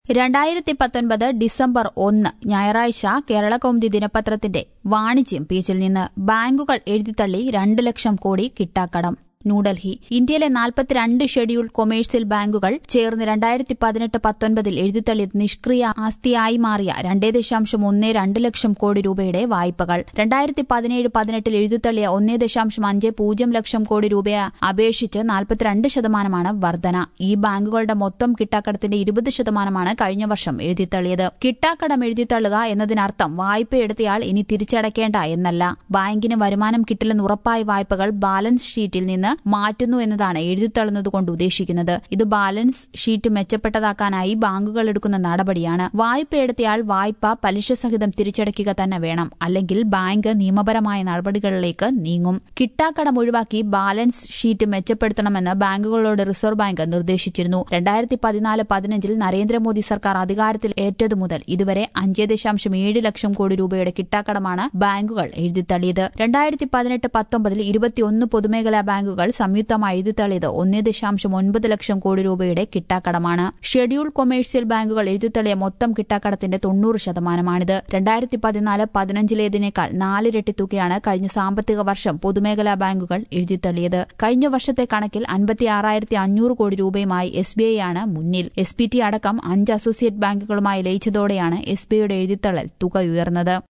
രണ്ടായിരത്തി പത്തൊൻപത് ഡിസംബർ ഒന്ന് ഞായറാഴ്ച കേരള കൗമുദി ദിനപത്രത്തിന്റെ വാണിജ്യം പേജിൽ നിന്ന് ബാങ്കുകൾ എഴുതിത്തള്ളി രണ്ട് ലക്ഷം കോടി കിട്ടാക്കടം ന്യൂഡൽഹി ഇന്ത്യയിലെ നാൽപ്പത്തിരണ്ട് ഷെഡ്യൂൾ കൊമേഴ്സ്യൽ ബാങ്കുകൾ ചേർന്ന് രണ്ടായിരത്തി പതിനെട്ട് പത്തൊൻപതിൽ എഴുതിത്തള്ളിയത് നിഷ്ക്രിയ ആസ്തിയായി മാറിയ രണ്ടേ ദശാംശം ഒന്നേ രണ്ട് ലക്ഷം കോടി രൂപയുടെ വായ്പകൾ രണ്ടായിരത്തി പതിനേഴ് പതിനെട്ടിൽ എഴുതിത്തള്ളിയ ഒന്നേ ദശാംശം അഞ്ച് പൂജ്യം ലക്ഷം കോടി രൂപയെ അപേക്ഷിച്ച് നാൽപ്പത്തിരണ്ട് ശതമാനമാണ് വർധന ഈ ബാങ്കുകളുടെ മൊത്തം കിട്ടാക്കടത്തിന്റെ ഇരുപത് ശതമാനമാണ് കഴിഞ്ഞ വർഷം എഴുതിത്തള്ളിയത് കിട്ടാക്കടം എഴുതിത്തള്ളുക എന്നതിനർത്ഥം വായ്പയെടുത്തയാൾ ഇനി തിരിച്ചടയ്ക്കേണ്ട എന്നല്ല ബാങ്കിന് വരുമാനം കിട്ടില്ലെന്ന് ഉറപ്പായ വായ്പകൾ ബാലൻസ് ഷീറ്റിൽ നിന്ന് മാറ്റുന്നു എന്നതാണ് എഴുതിത്തള്ളുന്നതുകൊണ്ട് ഉദ്ദേശിക്കുന്നത് ഇത് ബാലൻസ് ഷീറ്റ് മെച്ചപ്പെട്ടതാക്കാനായി ബാങ്കുകൾ എടുക്കുന്ന നടപടിയാണ് വായ്പയെടുത്തയാൾ വായ്പ പലിശ സഹിതം തിരിച്ചടയ്ക്കുക തന്നെ വേണം അല്ലെങ്കിൽ ബാങ്ക് നിയമപരമായ നടപടികളിലേക്ക് നീങ്ങും കിട്ടാക്കടം ഒഴിവാക്കി ബാലൻസ് ഷീറ്റ് മെച്ചപ്പെടുത്തണമെന്ന് ബാങ്കുകളോട് റിസർവ് ബാങ്ക് നിർദ്ദേശിച്ചിരുന്നു രണ്ടായിരത്തി പതിനാല് പതിനഞ്ചിൽ നരേന്ദ്രമോദി സർക്കാർ അധികാരത്തിൽ ഏറ്റതു മുതൽ ഇതുവരെ അഞ്ച് ദശാംശം ഏഴ് ലക്ഷം കോടി രൂപയുടെ കിട്ടാക്കടമാണ് ബാങ്കുകൾ എഴുതിത്തള്ളിയത് രണ്ടായിരത്തി പതിനെട്ട് പത്തൊമ്പതിൽ ഇരുപത്തിയൊന്ന് പൊതുമേഖലാ ബാങ്കുകൾ സംയുക്തമായി എഴുതിത്തള്ളിയത് ഒന്നേ ദശാംശം ഒൻപത് ലക്ഷം കോടി രൂപയുടെ കിട്ടാക്കടമാണ് ഷെഡ്യൂൾ കൊമേഴ്സ്യൽ ബാങ്കുകൾ എഴുതിത്തള്ളിയ മൊത്തം കിട്ടാക്കടത്തിന്റെ തൊണ്ണൂറ് ശതമാനമാണിത് രണ്ടായിരത്തി പതിനാല് പതിനഞ്ചിലേതിനേക്കാൾ നാലിരട്ടി തുകയാണ് കഴിഞ്ഞ സാമ്പത്തിക വർഷം പൊതുമേഖലാ ബാങ്കുകൾ എഴുതിത്തള്ളിയത് കഴിഞ്ഞ വർഷത്തെ കണക്കിൽ അൻപത്തിയാറായിരത്തി അഞ്ഞൂറ് കോടി രൂപയുമായി എസ് ബി ഐ ആണ് മുന്നിൽ എസ് പി ടി അടക്കം അഞ്ച് അസോസിയേറ്റ് ബാങ്കുകളുമായി ലയിച്ചതോടെയാണ് എസ് ബി ഐയുടെ എഴുതിത്തള്ളൽ തുക ഉയർന്നത്